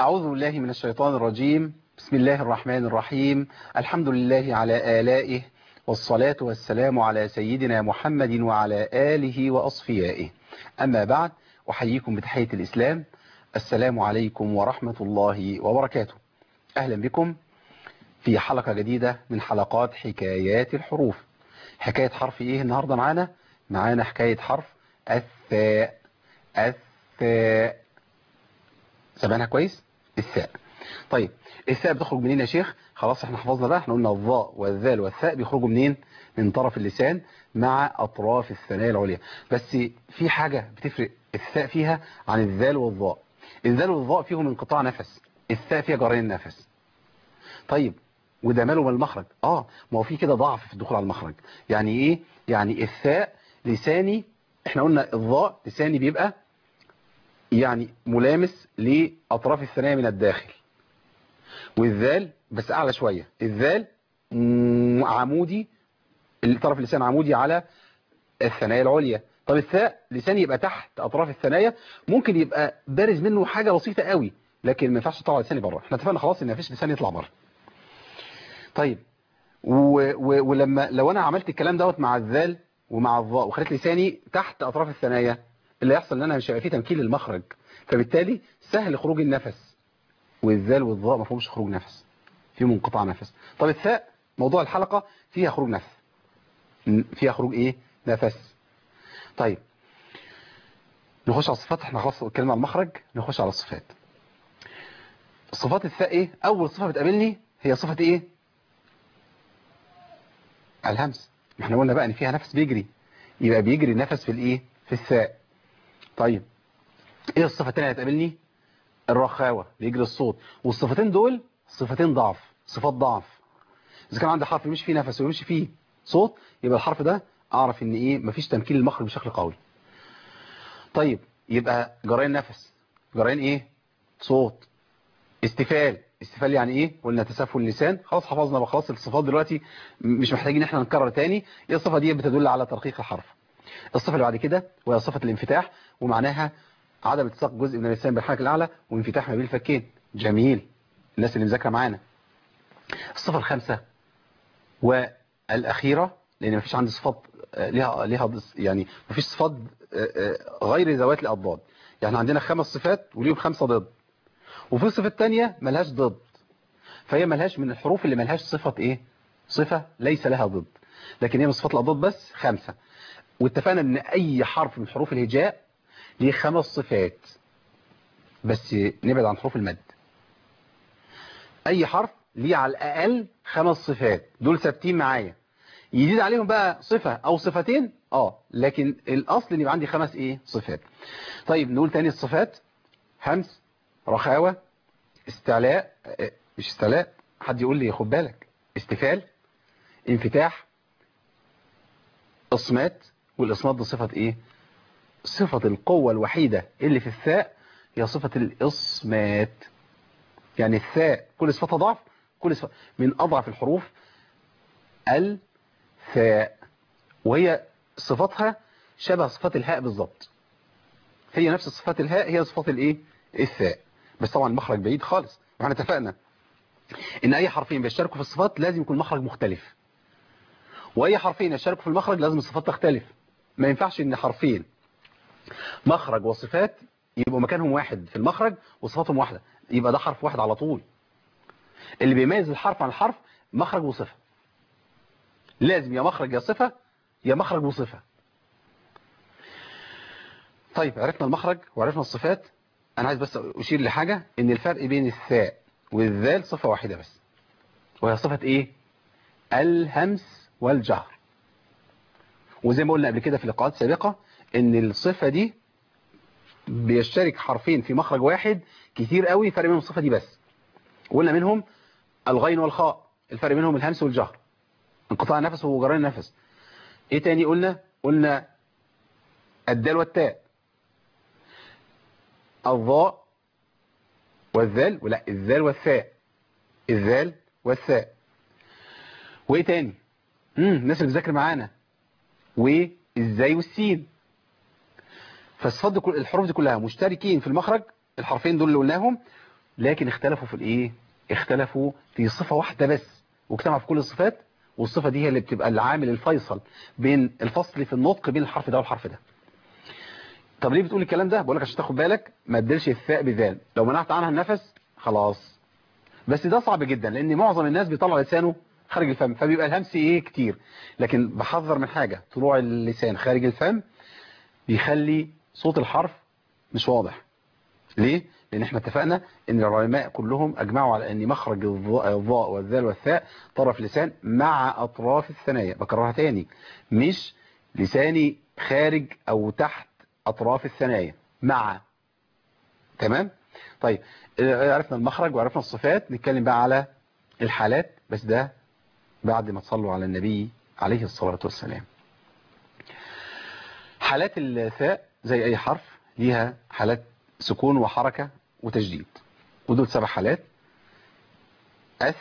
أعوذ بالله من الشيطان الرجيم بسم الله الرحمن الرحيم الحمد لله على آلائه والصلاة والسلام على سيدنا محمد وعلى آله وأصفيائه أما بعد أحييكم بتحية الإسلام السلام عليكم ورحمة الله وبركاته أهلا بكم في حلقة جديدة من حلقات حكايات الحروف حكاية حرف إيه النهاردة معانا معانا حكاية حرف الثاء الثاء سمعناها كويس الثاء طيب الثاء بتخرج منين يا شيخ خلاص احنا حفظنا بقى احنا قلنا الظاء والذال والثاء بيخرجوا منين من طرف اللسان مع اطراف الثنايا العليا بس في حاجة بتفرق الثاء فيها عن الذال والظاء الذال والظاء فيهم انقطاع نفس الثاء فيها جرين النفس طيب وده ماله من المخرج اه ما هو في كده ضعف في الدخول على المخرج يعني ايه يعني الثاء لساني احنا قلنا الظاء لساني بيبقى يعني ملامس لأطراف الثنايا من الداخل والذال بس أعلى شوية الذال عمودي طرف اللسان عمودي على الثنايا العليا طب الثاء لساني يبقى تحت أطراف الثنايا ممكن يبقى بارز منه حاجة بسيطة قوي لكن ما ينفعش تطلع لساني بره احنا اتفقنا خلاص ان مفيش لسان يطلع بره طيب و و ولما لو انا عملت الكلام دوت مع الذال ومع الظاء وخليت لساني تحت أطراف الثنايا اللي يحصل ان انا مش هيبقى فيه تمكين للمخرج فبالتالي سهل خروج النفس والذال والظاء ما فيهمش خروج نفس فيهم انقطاع نفس طب الثاء موضوع الحلقة فيها خروج نفس فيها خروج ايه نفس طيب نخش على الصفات احنا خلاص اتكلمنا على المخرج نخش على الصفات صفات الثاء ايه اول صفة بتقابلني هي صفة ايه الهمس ما احنا قلنا بقى ان فيها نفس بيجري يبقى بيجري نفس في الايه في الثاء طيب ايه الصفة الثانيه اللي هتقابلني الرخاوة بيجري الصوت والصفتين دول صفتين ضعف صفات ضعف اذا كان عندي حرف يمشي فيه نفس ويمشي فيه صوت يبقى الحرف ده اعرف ان ايه مفيش تمكين للمخرج بشكل قوي طيب يبقى جرين نفس جرين ايه صوت استفال استفال يعني ايه قلنا تسفل اللسان خلاص حفظنا بقى خلاص الصفات دلوقتي مش محتاجين احنا نكرر تاني ايه الصفه دي بتدل على ترقيق الحرف الصفه اللي بعد كده وهي صفه الانفتاح ومعناها عدم التصاق جزء من اللسان بالحنك الاعلى وانفتاح ما بين الفكين جميل الناس اللي مذاكره معانا الصفه الخامسه والاخيره لان مفيش عندي صفات ليها ليها يعني مفيش صفات غير ذوات الاضداد يعني عندنا خمس صفات وليهم خمسه ضد وفي صفه ثانيه ملهاش ضد فهي ملهاش من الحروف اللي ملهاش صفه ايه صفه ليس لها ضد لكن هي من صفات الاضداد بس خمسه واتفقنا ان اي حرف من حروف الهجاء ليه خمس صفات بس نبعد عن حروف المد اي حرف ليه على الاقل خمس صفات دول ثابتين معايا يزيد عليهم بقى صفة او صفتين اه لكن الاصل ان يبقى عندي خمس ايه صفات طيب نقول تاني الصفات همس رخاوة استعلاء مش استعلاء حد يقول لي خد بالك استفال انفتاح اصمات والاصمات دي صفة ايه صفة القوة الوحيدة اللي في الثاء هي صفة الإصمات يعني الثاء كل صفتها ضعف كل صفة من أضعف الحروف الثاء وهي صفاتها شبه صفات الهاء بالظبط هي نفس صفات الهاء هي صفات الايه الثاء بس طبعا المخرج بعيد خالص واحنا اتفقنا ان اي حرفين بيشتركوا في الصفات لازم يكون مخرج مختلف واي حرفين يشتركوا في المخرج لازم الصفات تختلف ما ينفعش ان حرفين مخرج وصفات يبقوا مكانهم واحد في المخرج وصفاتهم واحدة يبقى ده حرف واحد على طول اللي بيميز الحرف عن الحرف مخرج وصفة لازم يا مخرج يا صفة يا مخرج وصفة طيب عرفنا المخرج وعرفنا الصفات انا عايز بس اشير لحاجة ان الفرق بين الثاء والذال صفة واحدة بس وهي صفة ايه الهمس والجهر وزي ما قلنا قبل كده في لقاءات سابقة ان الصفة دي بيشترك حرفين في مخرج واحد كتير قوي فرق بينهم الصفة دي بس قلنا منهم الغين والخاء الفرق بينهم الهمس والجهر انقطاع النفس وجران النفس ايه تاني قلنا قلنا الدال والتاء الضاء والذال ولا الذال والثاء الذال والثاء وايه تاني امم الناس اللي بتذاكر معانا والزاي والسين فالصفات دي كل الحروف دي كلها مشتركين في المخرج الحرفين دول اللي قلناهم لكن اختلفوا في الايه اختلفوا في صفة واحدة بس واجتمعوا في كل الصفات والصفة دي هي اللي بتبقى العامل الفيصل بين الفصل في النطق بين الحرف ده والحرف ده طب ليه بتقول الكلام ده بقول لك عشان تاخد بالك ما تديرش الثاء بذال لو منعت عنها النفس خلاص بس ده صعب جدا لان معظم الناس بيطلع لسانه خارج الفم فبيبقى الهمس ايه كتير لكن بحذر من حاجة طلوع اللسان خارج الفم بيخلي صوت الحرف مش واضح ليه؟ لان احنا اتفقنا ان العلماء كلهم اجمعوا على ان مخرج الضاء والذال والثاء طرف لسان مع اطراف الثنايا بكررها تاني مش لساني خارج او تحت اطراف الثنايا مع تمام طيب عرفنا المخرج وعرفنا الصفات نتكلم بقى على الحالات بس ده بعد ما تصلوا على النبي عليه الصلاة والسلام حالات الثاء زي اي حرف ليها حالات سكون وحركة وتجديد ودول سبع حالات أث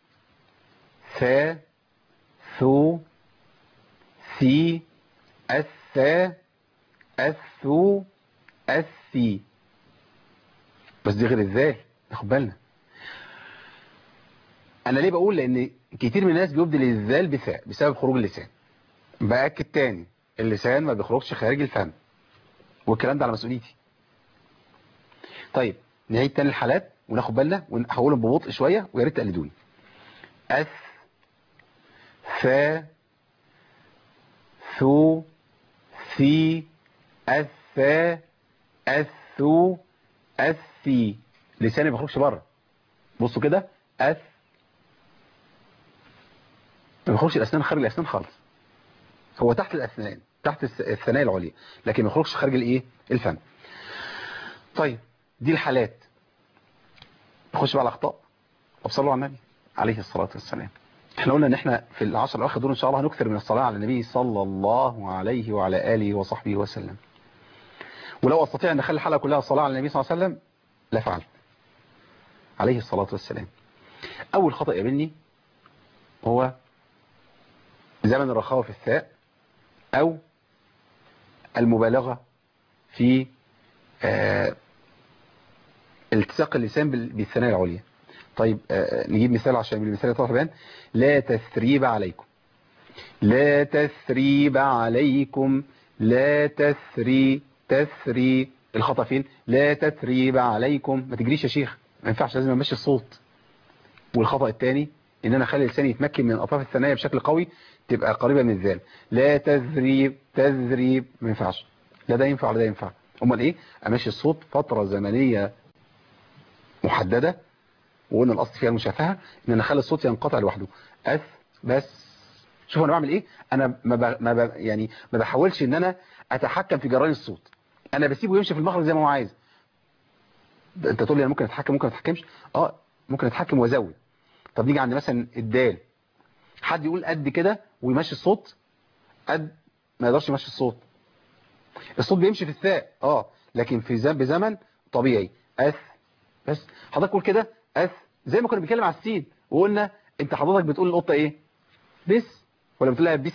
ثا ثو ثي أثا أثو أثي بس دي غير الذال ناخد بالنا أنا ليه بقول لأن كتير من الناس بيبدل الذال بثاء بسبب خروج اللسان بأكد تاني اللسان ما بيخرجش خارج الفم والكلام ده على مسؤوليتي طيب نعيد تاني الحالات وناخد بالنا ونحولهم ببطء شوية ويا ريت تقلدوني أث ثا ثو ثي أثا أثو أثي لساني ما بيخرجش بره بصوا كده أث ما بيخرجش الأسنان خارج الأسنان خالص هو تحت الأسنان تحت الثنايا العليا لكن ما يخرجش خارج الايه الفم طيب دي الحالات نخش بقى على الاخطاء طب صلوا على النبي عليه الصلاة والسلام احنا قلنا ان احنا في العشر الاواخر دول ان شاء الله هنكثر من الصلاة على النبي صلى الله عليه وعلى آله وصحبه وسلم ولو استطيع ان اخلي الحلقة كلها صلاة على النبي صلى الله عليه وسلم لفعلت عليه الصلاة والسلام اول خطأ يقابلني هو زمن الرخاوة في الثاء او المبالغة في آه التصاق اللسان بالثنايا العليا طيب آه نجيب مثال عشان بالمثال يطلع بان لا تثريب عليكم لا تثريب عليكم لا تثري تثري الخطأ فين لا تثريب عليكم ما تجريش يا شيخ ما ينفعش لازم امشي الصوت والخطأ الثاني ان انا اخلي لساني يتمكن من اطراف الثنايا بشكل قوي تبقى قريبة من الذال لا تذريب تذريب ما ينفعش لا ده ينفع ولا ده ينفع امال ايه امشي الصوت فترة زمنية محددة وقلنا الاصل فيها المشافهة ان انا اخلي الصوت ينقطع لوحده اث بس شوف انا بعمل ايه انا ما ب... ما ب... يعني ما بحاولش ان انا اتحكم في جران الصوت انا بسيبه يمشي في المخرج زي ما هو عايز انت تقول لي انا ممكن اتحكم ممكن اتحكمش اه ممكن اتحكم وازود طب نيجي عند مثلا الدال حد يقول قد كده ويمشي الصوت قد ما يقدرش يمشي الصوت الصوت بيمشي في الثاء اه لكن في زمن بزمن طبيعي اث بس حضرتك قول كده اث زي ما كنا بنتكلم على السين وقلنا انت حضرتك بتقول القطه ايه بس ولا بتقول لها بس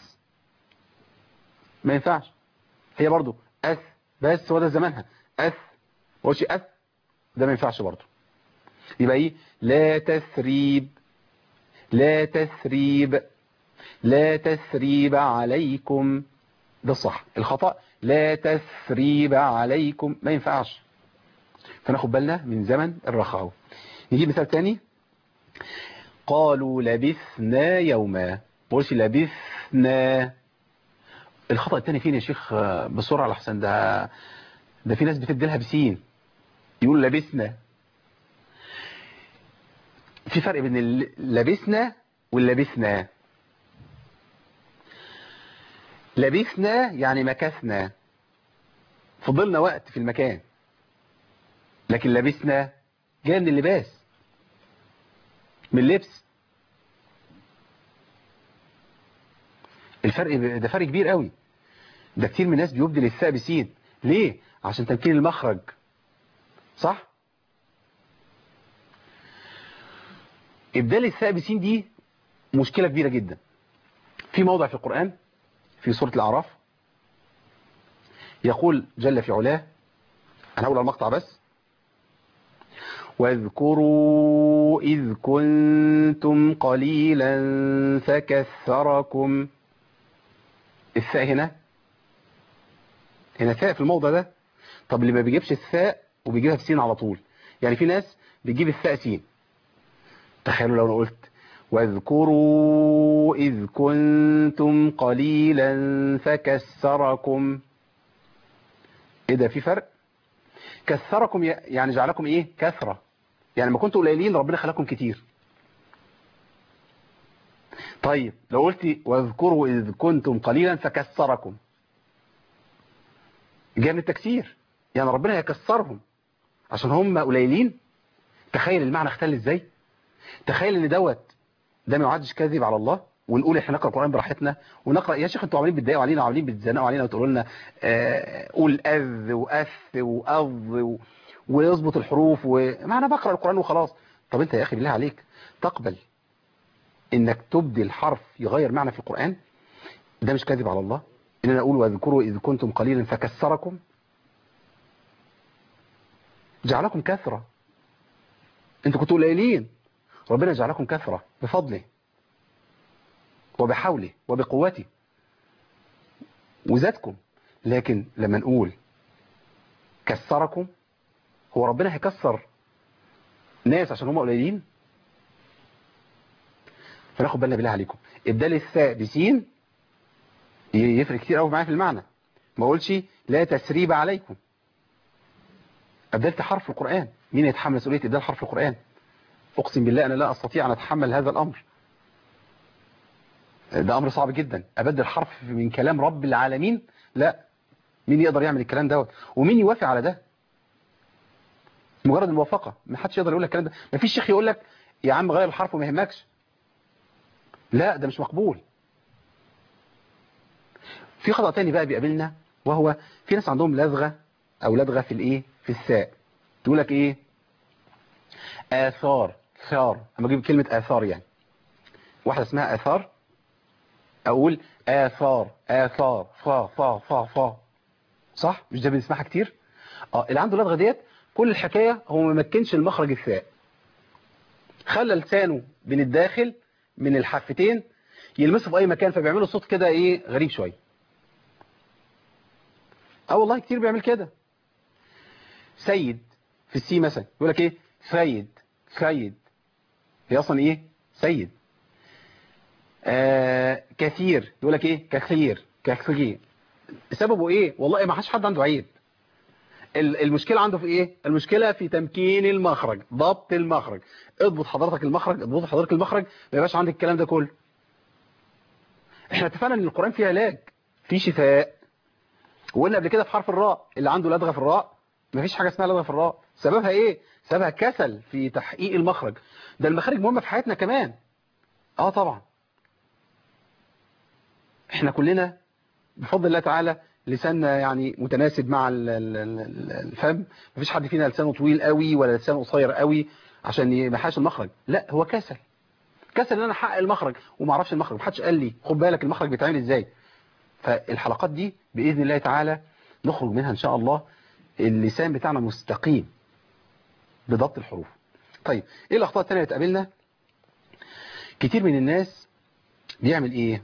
ما ينفعش هي برضو اث بس هو ده زمانها اث ما قلتش اث ده ما ينفعش برضو يبقى ايه لا تثريب لا تثريب لا تثريب عليكم ده صح الخطأ لا تثريب عليكم ما ينفعش فناخد بالنا من زمن الرخاوة نجيب مثال تاني قالوا لبثنا يوما بقولش لبثنا الخطأ التاني فين يا شيخ بسرعة لحسن ده ده في ناس بتبدلها بسين يقول لبثنا في فرق بين لبثنا واللبثنا لبثنا يعني مكثنا فضلنا وقت في المكان لكن لبثنا جاء من اللباس من اللبس الفرق ده فرق كبير قوي ده كتير من الناس بيبدل الثاء بسين ليه عشان تمكين المخرج صح ابدال الثاء بسين دي مشكلة كبيرة جدا في موضع في القرآن في سورة الأعراف يقول جل في علاه أنا هقول المقطع بس واذكروا إذ كنتم قليلا فكثركم الثاء هنا هنا ثاء في الموضع ده طب اللي ما بيجيبش الثاء وبيجيبها في سين على طول يعني في ناس بتجيب الثاء سين تخيلوا لو انا قلت واذكروا إذ كنتم قليلا فكسركم ايه ده في فرق كثركم يعني جعلكم ايه كثرة يعني ما كنتوا قليلين ربنا خلاكم كتير طيب لو قلت واذكروا إذ كنتم قليلا فكسركم جاء من التكسير يعني ربنا يكسرهم عشان هم قليلين تخيل المعنى اختل ازاي تخيل ان دوت ده ما يعدش كذب على الله ونقول احنا نقرا القران براحتنا ونقرا يا شيخ انتوا عاملين بتضايقوا علينا وعاملين بتزنقوا علينا وتقولوا لنا آه قول اذ واث واض ويظبط الحروف وما انا بقرا القران وخلاص طب انت يا اخي بالله عليك تقبل انك تبدي الحرف يغير معنى في القران ده مش كذب على الله ان انا اقول واذكروا اذ كنتم قليلا فكسركم جعلكم كثره انتوا كنتوا قليلين ربنا جعلكم كثره بفضله وبحوله وبقوته وزادكم لكن لما نقول كسركم هو ربنا هيكسر ناس عشان هم قليلين فناخد بالنا بالله عليكم ابدال الثاء بسين يفرق كتير قوي معايا في المعنى ما اقولش لا تسريب عليكم ابدلت حرف القرآن مين يتحمل مسؤولية ابدال حرف القرآن اقسم بالله انا لا استطيع ان اتحمل هذا الامر ده امر صعب جدا ابدل حرف من كلام رب العالمين لا مين يقدر يعمل الكلام دوت ومين يوافق على ده مجرد الموافقه ما حدش يقدر يقول لك الكلام ده ما فيش شيخ يقول لك يا عم غير الحرف وما يهمكش لا ده مش مقبول في خطأ تاني بقى بيقابلنا وهو في ناس عندهم لدغة او لدغة في الايه في الساء تقول لك ايه آثار ثار اما اجيب كلمة آثار يعني واحدة اسمها آثار اقول آثار آثار فا فا فا فا صح مش ده بنسمعها كتير اه اللي عنده لدغة ديت كل الحكاية هو ما مكنش المخرج الثاء خلى لسانه من الداخل من الحفتين يلمسه في اي مكان فبيعملوا صوت كده ايه غريب شويه اه والله كتير بيعمل كده سيد في السي مثلا يقول لك ايه سيد سيد هي اصلا ايه سيد آه كثير يقول لك ايه كثير كثير سببه ايه والله ما حدش حد عنده عيب المشكلة عنده في ايه المشكلة في تمكين المخرج ضبط المخرج اضبط حضرتك المخرج اضبط حضرتك المخرج ما يبقاش عندك الكلام ده كله احنا اتفقنا ان القرآن فيه علاج فيه شفاء وقلنا قبل كده في حرف الراء اللي عنده لدغة في الراء مفيش حاجة اسمها لدغة في الراء سببها ايه سببها كسل في تحقيق المخرج ده المخارج مهمة في حياتنا كمان اه طبعا احنا كلنا بفضل الله تعالى لساننا يعني متناسب مع الفم مفيش حد فينا لسانه طويل قوي ولا لسانه قصير قوي عشان يمحاش المخرج لا هو كسل كسل ان انا احقق المخرج وما اعرفش المخرج محدش قال لي خد بالك المخرج بيتعمل ازاي فالحلقات دي باذن الله تعالى نخرج منها ان شاء الله اللسان بتاعنا مستقيم بضبط الحروف طيب ايه الاخطاء الثانيه اللي تقابلنا كتير من الناس بيعمل ايه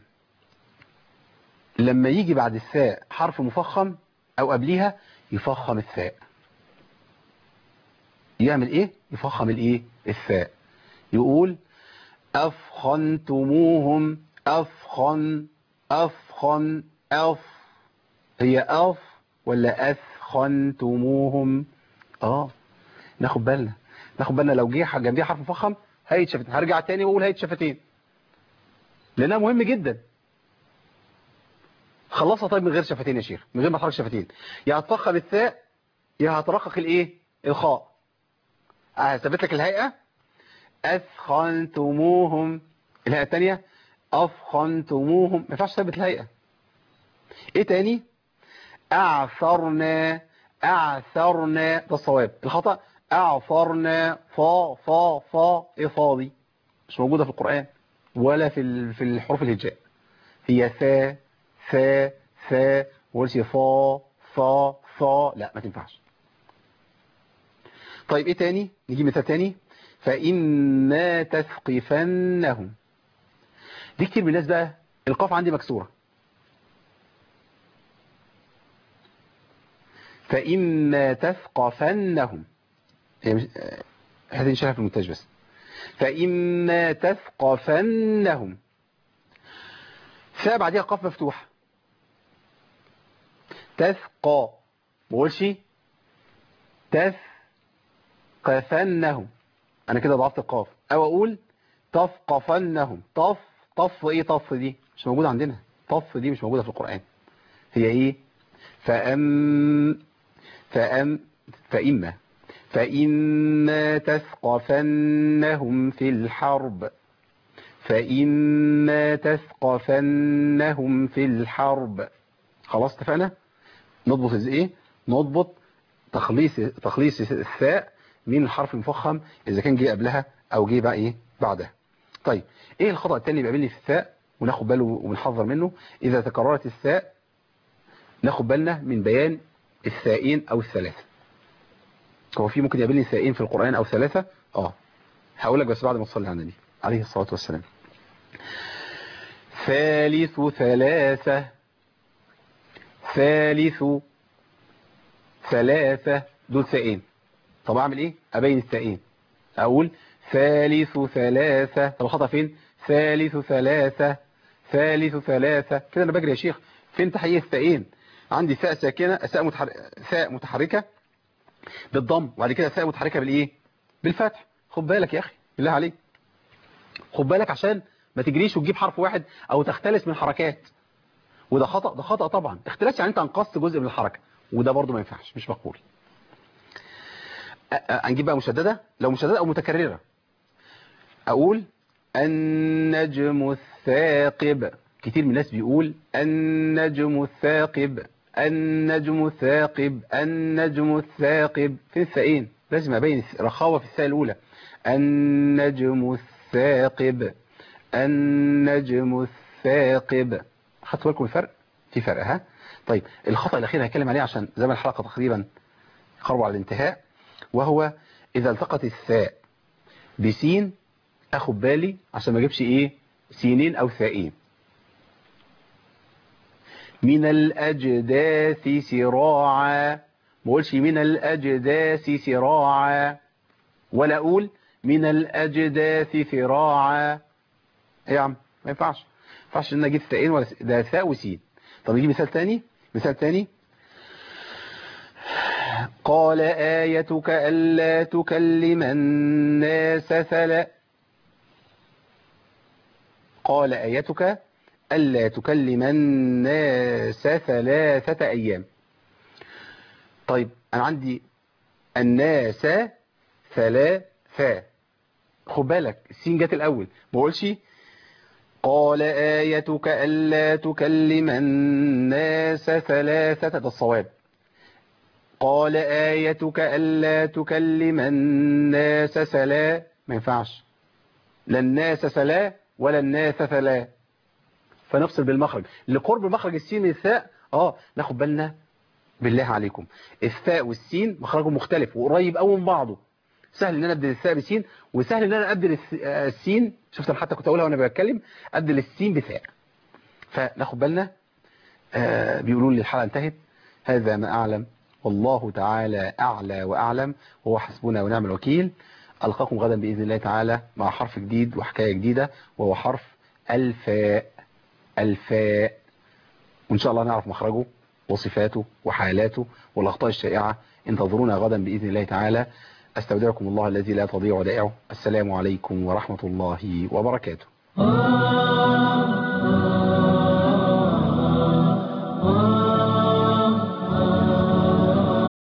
لما يجي بعد الثاء حرف مفخم او قبليها يفخم الثاء يعمل ايه يفخم الايه الثاء يقول افخنتموهم افخن افخن اف هي اف ولا اثخنتموهم اه ناخد بالنا ناخد بالنا لو جه جنبيه حرف مفخم هيت شفتين هرجع تاني واقول هيت شفتين لانها مهم جدا خلصها طيب من غير شفتين يا شيخ من غير ما تحرك شفتين يا هتفخم الثاء يا هترقق الايه الخاء هثبت لك الهيئه اثخنتموهم الهيئه الثانيه افخنتموهم ما ينفعش تثبت الهيئه ايه تاني اعثرنا اعثرنا ده الصواب الخطا اعثرنا فا فا فا ايه فا دي مش موجوده في القران ولا في في الحروف الهجاء هي ثا ثا ثا وقلت فا فا فا لا ما تنفعش طيب ايه تاني نجيب مثال تاني فإما تثقفنهم دي كتير من الناس بقى القاف عندي مكسورة فإما تثقفنهم هي مش هذه نشرها في المونتاج بس فإما تثقفنهم فاء بعديها قاف مفتوح تثقى ما بقولش تثقفنهم انا كده ضعفت القاف او اقول تثقفنهم طف طف ايه طف دي مش موجوده عندنا طف دي مش موجوده في القرآن هي ايه فأم فأم فإما فإما تثقفنهم في الحرب فإما تثقفنهم في الحرب خلاص اتفقنا نضبط ايه نضبط تخليص تخليص الثاء من الحرف المفخم اذا كان جه قبلها او جه بقى ايه بعدها طيب ايه الخطأ التاني اللي بيقابلني في الثاء وناخد باله ونحذر منه اذا تكررت الثاء ناخد بالنا من بيان الثائين او الثلاثه هو في ممكن يقابلني ثائين في القرآن او ثلاثه اه هقول لك بس بعد ما تصلي على النبي عليه الصلاة والسلام ثالث ثلاثة ثالث ثلاثة دول ثائين طب اعمل ايه ابين الثائين اقول ثالث ثلاثة طب الخطأ فين ثالث ثلاثة ثالث ثلاثة كده انا بجري يا شيخ فين تحقيق الثائين عندي ثاء ساكنة ثاء متحر... ثاء متحركة بالضم وبعد كده ثاء متحركة بالايه بالفتح خد بالك يا اخي بالله عليك خد بالك عشان ما تجريش وتجيب حرف واحد او تختلس من حركات وده خطأ ده خطأ طبعا اختلاس يعني انت انقصت جزء من الحركة وده برضو ما ينفعش مش مقبول هنجيب بقى مشددة لو مشددة او متكررة اقول النجم الثاقب كتير من الناس بيقول النجم الثاقب النجم الثاقب النجم الثاقب فين الثائين لازم ابين رخاوة في الثاء الاولى النجم الثاقب النجم الثاقب خدتوا بالكم الفرق في فرق ها طيب الخطأ الاخير هتكلم عليه عشان زمن الحلقة تقريبا قرب على الانتهاء وهو اذا التقت الثاء بسين اخد بالي عشان ما اجيبش ايه سينين او ثائين من الاجداث سراعا ما اقولش من الاجداث سراعا ولا اقول من الاجداث ذراعا ايه يا عم ما ينفعش ما ينفعش ان اجيب ثائين ولا س... ده ثاء وسين طب نجيب مثال تاني مثال تاني قال آيتك ألا تكلم الناس ثلاث قال آيتك ألا تكلم الناس ثلاثة أيام طيب أنا عندي الناس ثلاثة خد بالك السين جت الأول ما بقولش قال آيتك ألا تكلم الناس ثلاثة ده الصواب قال آيتك ألا تكلم الناس ثلاثة ما ينفعش لا الناس ثلاثة ولا الناس ثلاثة فنفصل بالمخرج لقرب مخرج السين الثاء اه ناخد بالنا بالله عليكم الثاء والسين مخرجهم مختلف وقريب قوي من بعضه سهل ان انا ابدل الثاء بسين وسهل ان انا ابدل السين شفت انا حتى كنت اقولها وانا بتكلم ابدل السين بثاء فناخد بالنا آه بيقولوا لي الحلقه انتهت هذا ما اعلم والله تعالى اعلى واعلم وهو حسبنا ونعم الوكيل القاكم غدا باذن الله تعالى مع حرف جديد وحكايه جديده وهو حرف الفاء الفاء وان شاء الله نعرف مخرجه وصفاته وحالاته والاخطاء الشائعه انتظرونا غدا باذن الله تعالى استودعكم الله الذي لا تضيع ودائعه السلام عليكم ورحمة الله وبركاته